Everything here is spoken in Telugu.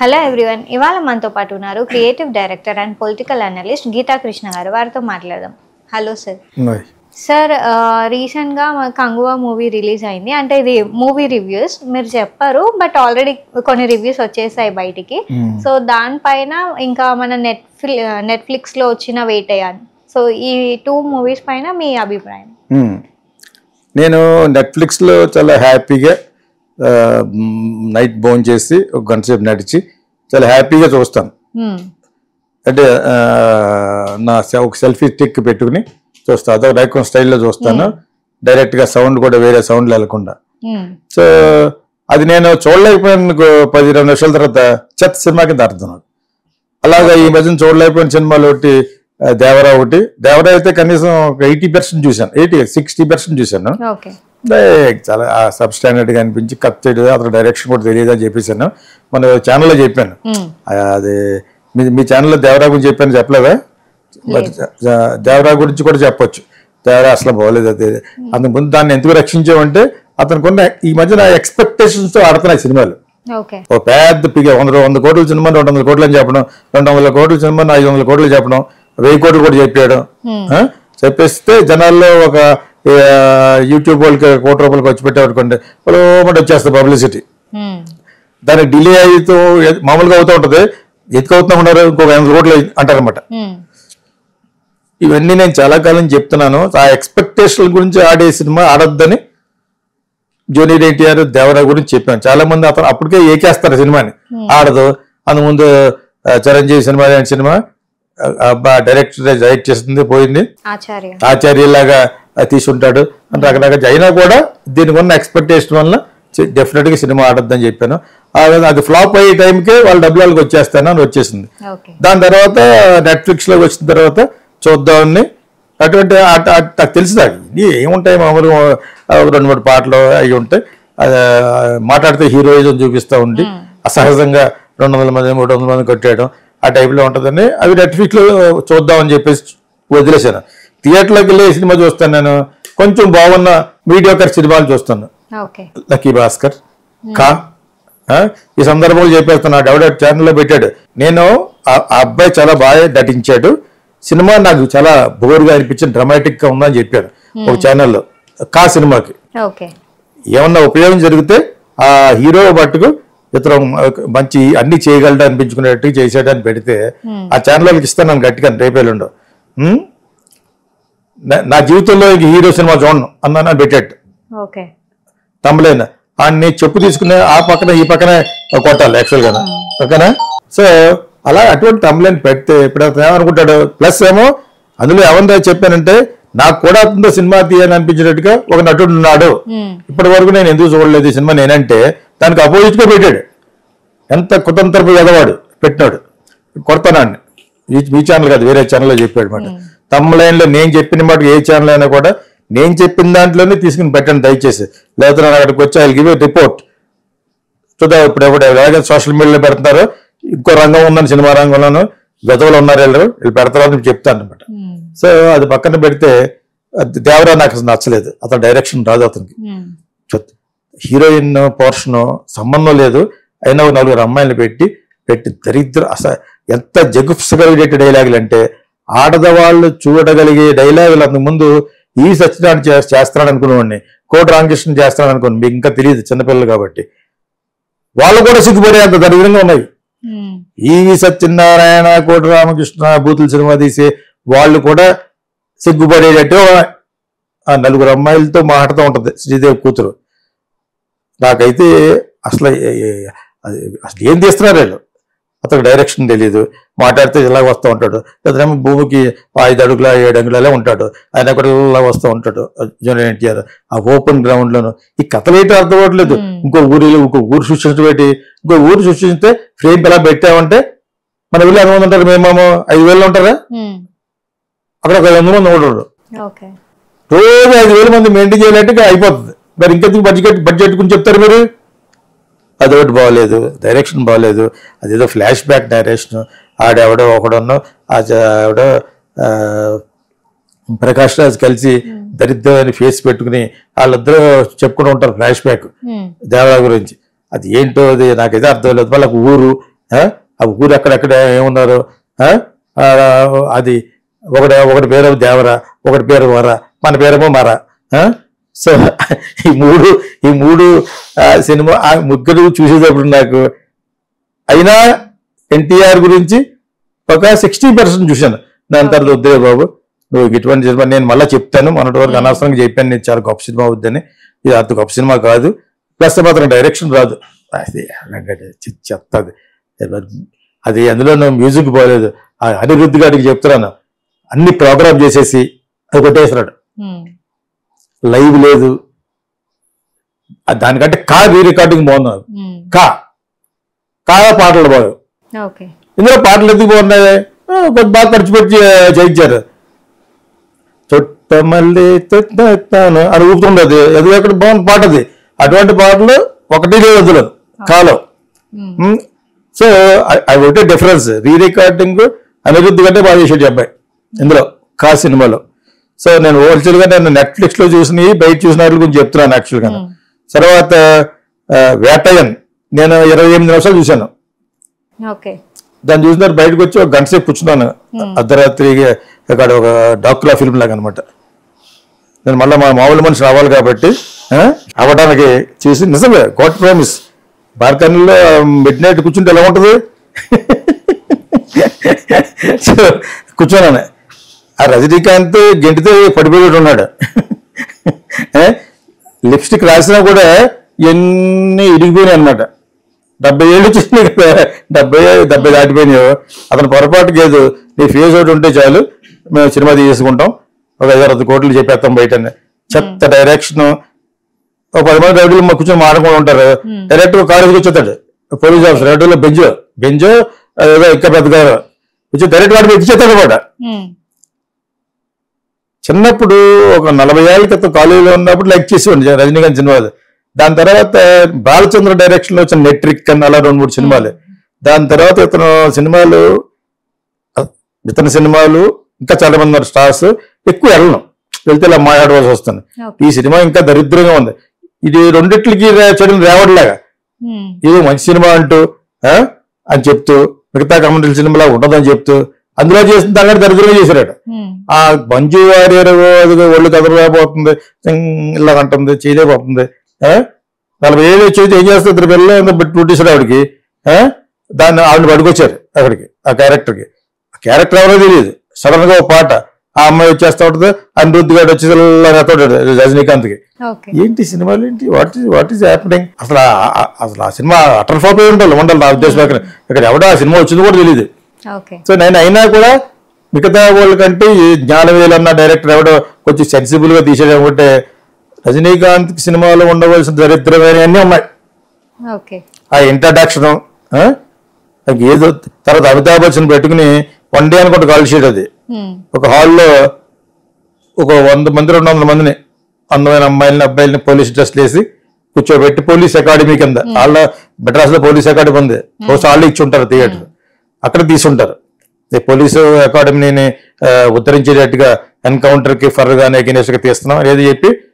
హలో ఎవ్రీవన్ ఇవాళ మనతో పాటు ఉన్నారు creative director and political analyst Geetha Krishna garu వారితో మాట్లాడదాం హలో సార్ ఉన్నాయి. సార్ రీసెంట్గా కంగువా మూవీ రిలీజ్ అయింది అంటే ఇది మూవీ రివ్యూస్ మీరు చెప్పారు బట్ ఆల్రెడీ కొన్ని రివ్యూస్ వచ్చేసాయి బయటికి మ్మ్. సో దానిపైన ఇంకా మన నెట్ఫ్లి నెట్ఫ్లిక్స్లో వచ్చిన వెయిట్ అయ్యాను సో ఈ టూ మూవీస్ పైన మీ అభిప్రాయం మ్మ్. నేను నెట్ఫ్లిక్స్లో చాలా హ్యాపీగా ఆ, మ్, నైట్ బోన్ చేసి ఒక గంట సేపు నడిచి చాలా హ్యాపీగా చూస్తాను మ్మ్. అంటే ఆ, నా సె- ఒక సెల్ఫీ స్టిక్ పెట్టుకుని చూస్తాను అదొక డైకాన్ స్టైల్లో చూస్తాను డైరెక్ట్గా సౌండ్ కూడా వేరే సౌండ్ వెళ్ళకుండా మ్మ్. సో అది నేను చూడలేకపోయాను నాకు పది ఇరవై నిమిషాల తర్వాత చెత్త సినిమా కింద అర్థం నాకు. అలాగా ఈ మధ్యన చూడలేకపోయిన సినిమాలు ఒకటి ఆ, దేవరా ఒకటి దేవరా అయితే కనీసం ఒక ఎయిటీ పర్సెంట్ చూశాను ఎయిటీ సిక్స్టీ పర్సెంట్ చూశాను ఓకే అంటే చాలా సబ్ స్టాండర్డ్గా అనిపించి కట్ చేయలేదు అతను డైరెక్షన్ కూడా తెలియదు అని చెప్పేసాను మన ఛానల్లో చెప్పాను మ్మ్. ఆ, అది మీ మీ ఛానల్లో దేవరా గురించి చెప్పాను చెప్పలేదా మరి జ- దేవరా గురించి కూడా చెప్పొచ్చు దేవరా అసలు బాగోలేదు అది అందుకు ముందు దాన్ని ఎందుకు రక్షించామంటే అతనికి ఉన్న ఈ మధ్యన ఎక్స్పెక్టేషన్స్తో ఆడుతున్నాయి సినిమాలు ఓకే ఓ పెద్ద పిగ వంద వంద కోట్ల సినిమా రెండు వందల కోట్లు అని చెప్పడం రెండు వందల కోట్ల సినిమా ఐదు వందల కోట్లు చెప్పడం వెయ్యి కోట్లు కూడా చెప్పాడు ఆ? చెప్పేస్తే జనాల్లో ఒక ఆ, యూట్యూబ్ వాళ్ళకి కోటి రూపాయలు ఖర్చు పెట్టేవాడుకోండి వాళ్ళు వచ్చేస్తుంది పబ్లిసిటీ మ్మ్. దానికి డిలే అవుతూ ఎ- మామూలుగా అవుతూ ఉంటుంది ఎత్తుకు అవుతూ ఉన్నారు ఇంకొక ఎనిమిది కోట్లు అంటారనమాట మ్మ్. ఇవన్నీ నేను చాలా కాలం చెప్తున్నాను ఆ ఎక్స్పెక్టేషన్ గురించి ఆడే సినిమా ఆడొద్దని జూనియర్ ఎన్టీఆర్ దేవరా గురించి చెప్పాను చాలా మంది అతను అప్పటికే ఏకేస్తారు సినిమాని ఆడదు అందు ముందు ఆ, చిరంజీవి సినిమా లాంటి సినిమా ఆ, అబ్బా డైరెక్టర్ డైరెక్ట్ చేస్తుంది పోయింది ఆచార్య ఆచార్యలాగా తీసుంటాడు అని రకరకాల అయినా కూడా దీనికి ఉన్న ఎక్స్పెక్టేషన్ వల్ల డెఫినెట్ గా సినిమా ఆడొద్దని చెప్పాను ఆ విధంగా అది ఫ్లాప్ అయ్యే టైంకే వాళ్ళ డబ్బులకు వచ్చేస్తాను అని వచ్చేసింది ఓకే దాని తర్వాత నెట్ఫ్లిక్స్ లోకి వచ్చిన తర్వాత చూద్దామని అటువంటి అట్- అట్- నాకు తెలుసు నాకు ఇది ఏముంటాయి మామూలుగా ఆ, ఒక రెండు మూడు పాటలు అవి ఉంటాయి అది, ఆ, మాట్లాడితే హీరోయిజం చూపిస్తూ ఉండి అసహజంగా రెండు వందల మంది మూడు వందల మంది కొట్టేయడం ఆ టైప్లో ఉంటుందని అవి నెట్ఫ్లిక్స్ లో చూద్దామని చెప్పేసి వదిలేశాను థియేటర్లోకి వెళ్ళి ఏ సినిమా చూస్తాను నేను కొంచెం బాగున్న మీడియోకర్ సినిమాలు చూస్తాను ఓకే లక్కీ భాస్కర్ కా ఆ? ఈ సందర్భంలో చెప్పేస్తున్నాడు ఎవడో ఛానల్లో పెట్టాడు నేను ఆ ఆ అబ్బాయి చాలా బాగా నటించాడు సినిమా నాకు చాలా బోర్గా అనిపించింది డ్రమాటిక్ గా ఉందని చెప్పాడు ఒక ఛానల్లో కా సినిమాకి ఓకే ఏమన్నా ఉపయోగం జరిగితే ఆ హీరో పట్టుకు ఇతను మంచి అన్ని చేయగలడు అనిపించుకునేట్టు చేసాడని పెడితే ఆ ఛానల్కి ఇస్తాను నన్ను గట్టిగా రేపేళ్ళుండవు ఉం? నా- నా జీవితంలో ఇంక హీరో సినిమా చూడను అన్నాను అని పెట్టాడు ఓకే తమ్మలేను ఆడిని చెప్పు తీసుకునే ఆ పక్కన ఈ పక్కన కొట్టాలి యాక్చువల్ గా ఓకేనా సో అలా అటువంటి తమ్మలేని పెడితే ఇప్పుడు అతను ఏమనుకుంటాడు ప్లస్ ఏమో అందులో ఏమన్నా చెప్పానంటే నాకు కూడా అతనితో సినిమా తీయాలని అనిపించినట్టుగా ఒక నటుడు ఉన్నాడు మ్మ్. ఇప్పటి వరకు నేను ఎందుకు చూడలేదు ఈ సినిమా నేనంటే దానికి అపోజిట్ గా పెట్టాడు ఎంత కుతంత్రపు ఎదవాడు పెట్టినాడు కొడతానాన్ని ఈ మీ ఛానల్ కాదు వేరే ఛానల్లో చెప్పాడు అనమాట తమ్మ లైన్లో నేను చెప్పిన మాట ఏ ఛానల్ అయినా కూడా నేను చెప్పిన దాంట్లోనే తీసుకుని పెట్టండి దయచేసి లేకపోతే నేను అక్కడికి వచ్చి ఐ గివ్ రిపోర్ట్ చూద్దాం ఇప్పుడు ఎవరు ఎలాగ సోషల్ మీడియాలో పెడుతున్నారు ఇంకో రంగం ఉందని సినిమా రంగంలోనూ విధవలు ఉన్నారు వీళ్ళు వీళ్ళు పెడతారు అని చెప్తాను అనమాట మ్మ్. సో అది పక్కన పెడితే అది దేవరా నాకు అసలు నచ్చలేదు అతను డైరెక్షన్ రాదు అతనికి మ్మ్. చెత్త. హీరోయిన్ పోర్షన్ సంబంధం లేదు అయినా ఒక నలుగురు అమ్మాయిలు పెట్టి పెట్టి దరిద్ర అసలు ఎంత జగుప్సగలిగే డైలాగులు అంటే ఆడదవాళ్ళు చూడగలిగే డైలాగులు అంతకు ముందు ఈ సత్యనారాయణ చే- చేస్తాడు అనుకునేవాడిని కోటి రామకృష్ణ చేస్తాడు అనుకోండి మీకు ఇంకా తెలియదు చిన్నపిల్లలు కాబట్టి వాళ్ళు కూడా సిగ్గుపడే అంత దరిద్రంగా ఉన్నాయి మ్మ్. ఈవి సత్యనారాయణ కోటి రామకృష్ణ బూతుల సినిమా తీసే వాళ్ళు కూడా సిగ్గుపడేటట్టు ఆ నలుగురు అమ్మాయిలతో మాట్లాడుతూ ఉంటది శ్రీదేవి కూతురు నాకైతే అసలు ఏ- ఏ- అది అసలు ఏం తీస్తున్నారు వీళ్ళు అతనికి డైరెక్షన్ తెలియదు మాట్లాడితే ఇలా వస్తూ ఉంటాడు లేదంటే భూమికి ఐదు అడుగుల ఏడు అడుగులలో ఉంటాడు ఆయన కూడా ఇలా వస్తూ ఉంటాడు జూనియర్ ఎన్టీఆర్ ఆ ఓపెన్ గ్రౌండ్ లోను ఈ కథలు ఏంటో అర్థం అవ్వట్లేదు Hmm. ఇంకో ఊరిలో ఇంకో ఊరు సృష్టించడం పెట్టి ఇంకో ఊరు సృష్టిస్తే ఫ్రేమ్ ఎలా పెట్టామంటే మన వెళ్ళి ఎంత మంది ఉంటారు మేమేమో ఐదు వేలు ఉంటారా మ్మ్. అక్కడ ఒక వంద మంది ఉండరు ఓకే రోజు ఐదు వేల మంది మెయింటైన్ చేయాలంటే అయిపోతుంది మరి ఇంకెందుకు బడ్జెట్ బడ్జెట్ గురించి చెప్తారు మీరు అదొకటి బాగలేదు డైరెక్షన్ బాగలేదు అదేదో ఫ్లాష్ బ్యాక్ డైరెక్షన్ ఆడెవడో ఒకడున్నో ఆ చ- ఆవిడ ఆ, ప్రకాష్ రాజ్ కలిసి దరిద్రమైన ఫేస్ పెట్టుకుని వాళ్ళిద్దరూ చెప్పుకుంటూ ఉంటారు ఫ్లాష్ బ్యాక్ మ్మ్. దేవరా గురించి అది ఏంటో అది నాకైతే అర్థం లేదు వాళ్ళకి ఊరు ఆ? ఆ ఊరు ఎక్కడెక్కడ ఏమున్నారు ఆ? ఆ, అది ఒకటి ఒకటి పేరు దేవర ఒకటి పేరు వర మన పేరేమో మర ఆ? సో ఈ మూడు ఈ మూడు ఆ, సినిమా ఆ ముగ్గురు చూసేటప్పుడు నాకు అయినా ఎన్టీఆర్ గురించి ఒక సిక్స్టీ పర్సెంట్ చూశాను దాని తర్వాత వద్దే బాబు నువ్వు ఇటువంటి సినిమా నేను మళ్ళీ చెప్తాను మొన్నటి వరకు అనవసరంగా చెప్పాను నేను చాలా గొప్ప సినిమా అవుద్దని ఇది అంత గొప్ప సినిమా కాదు ప్లస్ మాత్రం డైరెక్షన్ రాదు అది చి- చెత్త అది అది అందులో మ్యూజిక్ పోలేదు ఆ అనిరుద్ధి గారికి చెప్తున్నాను అన్ని ప్రోగ్రామ్ చేసేసి అది కొట్టేస్తున్నాడు ఉమ్, లైవ్ లేదు ఆ దానికంటే కా రీ రికార్డింగ్ బాగుంది నాకు. ఉమ్, కా కా పాటలు బాగు ఓకే ఇందులో పాటలు ఎందుకు బాగున్నాయి ఆ, కొంచెం బాగా ఖర్చు పెట్టి చే- చేయించారు చుట్ట మళ్ళీ తాను అని ఊపుతుండదు అది ఎక్కడ బాగుంది పాట అది అటువంటి పాటలు ఒకటి లేదు అందులో కాలం ఉమ్, సో అవి ఒకటే డిఫరెన్స్ రీ రికార్డింగ్ అనిరుద్ధి కంటే బాగా చేసాడు ఈ అబ్బాయి ఇందులో కా సినిమాలో సో నేను హోల్సేల్ గా నేను నెట్ఫ్లిక్స్ లో చూసినవి బయట చూసిన వాటి గురించి చెప్తున్నాను యాక్చువల్ గా ఉమ్, తర్వాత ఆ, వేటయన్ నేను ఇరవై ఎనిమిది నిమిషాలు చూశాను ఓకే దాన్ని చూసిన తర్వాత బయటకు వచ్చి ఒక గంట సేపు కూర్చున్నాను అర్ధరాత్రి అక్కడ ఒక డాక్యులా ఫిల్మ్ లాగా అనమాట నేను మళ్ళీ మా మామూలు మనిషి రావాలి కాబట్టి ఆ, అవ్వడానికి చూసి నిజంగా గాడ్ ప్రామిస్ బాల్కనీలో మిడ్ నైట్ కూర్చుంటే ఎలా ఉంటుంది సో కూర్చున్నాను ఆ రజనీకాంత్ గెంటితో పడిపోయి ఉన్నాడు లిప్స్టిక్ రాసినా కూడా ఎన్ని ఇరిగిపోయినాయి అనమాట డెబ్బై ఏళ్ళు వచ్చింది కదా డెబ్బై డెబ్బై దాటిపోయినాయో అతను పొరపాటు లేదు నీ ఫేస్ ఒకటి ఉంటే చాలు మేము సినిమా తీసుకుంటాం ఒక ఐదు అరవై కోట్లు చెప్పేస్తాం బయట చెత్త డైరెక్షన్ ఒక పది మంది రౌడీలు మా కూర్చొని మాట్లాడుకుంటూ ఉంటారు డైరెక్ట్ గా కాలేజీకి వచ్చేస్తాడు పోలీస్ ఆఫీసర్ రౌడీలో బెంచ్ బెంచ్ ఏదో ఇంకా పెద్ద కారు వచ్చి డైరెక్ట్ వాడికి ఎక్కిచ్చేస్తాడు అనమాట ఉమ్, చిన్నప్పుడు ఒక నలభై ఏళ్ళ క్రితం కాలేజీలో ఉన్నప్పుడు లైక్ చేసేవాడిని రజనీకాంత్ సినిమాలు దాని తర్వాత బాలచంద్ర డైరెక్షన్ లో వచ్చిన నెట్రిక్ అని అలా రెండు మూడు సినిమాలు దాని తర్వాత ఇతను సినిమాలు ఇతని సినిమాలు ఇంకా చాలా మంది ఉన్నారు స్టార్స్ ఎక్కువ వెళ్ళను వెళ్తే ఇలా మాట్లాడవలసి వస్తుంది ఓకే ఈ సినిమా ఇంకా దరిద్రంగా ఉంది ఇది రెండిట్లకి చెడు రేవడలాగా ఉమ్, ఇది మంచి సినిమా అంటూ ఆ, అని చెప్తూ మిగతా కమర్షియల్ సినిమాలా ఉండదని చెప్తూ అందులో చేసిన దాని దరిద్రంగా చేశాడు ఉమ్, ఆ మంజు వారియర్ అదిగో ఒళ్ళు కదలలేకపోతుంది సింగ్ ఇలా అంటుంది చేయలేకపోతుంది ఆ? నలభై ఏళ్ళు వచ్చి ఏం చేస్తుంది ఇద్దరు పిల్లలు పుట్టించాడు ఆవిడకి ఆ? దాన్ని ఆవిడని పడుకొచ్చారు అక్కడికి ఆ క్యారెక్టర్కి ఆ క్యారెక్టర్ ఎవరో తెలియదు సడన్ గా ఒక పాట ఆ అమ్మాయి వచ్చేస్తా ఉంటుంది అనిరుద్ధి గారు వచ్చి ఎత్తాడు రజనీకాంత్ కి ఓకే ఏంటి సినిమాలు ఏంటి what is what is happening అసలు ఆ- ఆ- అసలు ఆ సినిమా అటర్ ఫ్లాప్ అయి ఉండాలి ఉండాలి నా ఉద్దేశం ప్రకారం. ఇక్కడ ఎవడో ఆ సినిమా వచ్చింది కూడా తెలియదు ఓకే సో నేను అయినా కూడా మిగతా వాళ్ళకంటే ఈ జ్ఞానవేలు అన్న డైరెక్టర్ ఎవడో కొంచెం సెన్సిబుల్ గా తీసేది అనుకుంటే రజనీకాంత్ సినిమాలో ఉండవలసిన దరిద్రమైనవన్నీ ఉన్నాయి ఓకే ఆ ఇంట్రడక్షన్ ఏదో తర్వాత అమితాబ్ బచ్చన్ పెట్టుకుని వన్ డే అనుకుంటే కాల్ షీట్ అది ఉమ్, ఒక హాల్లో ఒక వంద మంది రెండు వందల మందిని అందమైన అమ్మాయిలని అబ్బాయిలని పోలీస్ డ్రెస్లు వేసి కూర్చోబెట్టి పోలీస్ అకాడమీ కింద వాళ్ళ మెడ్రాస్ లో పోలీస్ అకాడమీ ఉంది పోస్ట్ వాళ్ళు ఇచ్చి ఉంటారు థియేటర్ అక్కడ తీసుంటారు ఈ పోలీసు అకాడమీని ఆ, ఉద్ధరించేటట్టుగా ఎన్కౌంటర్ కి ఫర్ గానే అగేనెస్ట్ గా తీస్తున్నాం అనేది చెప్పి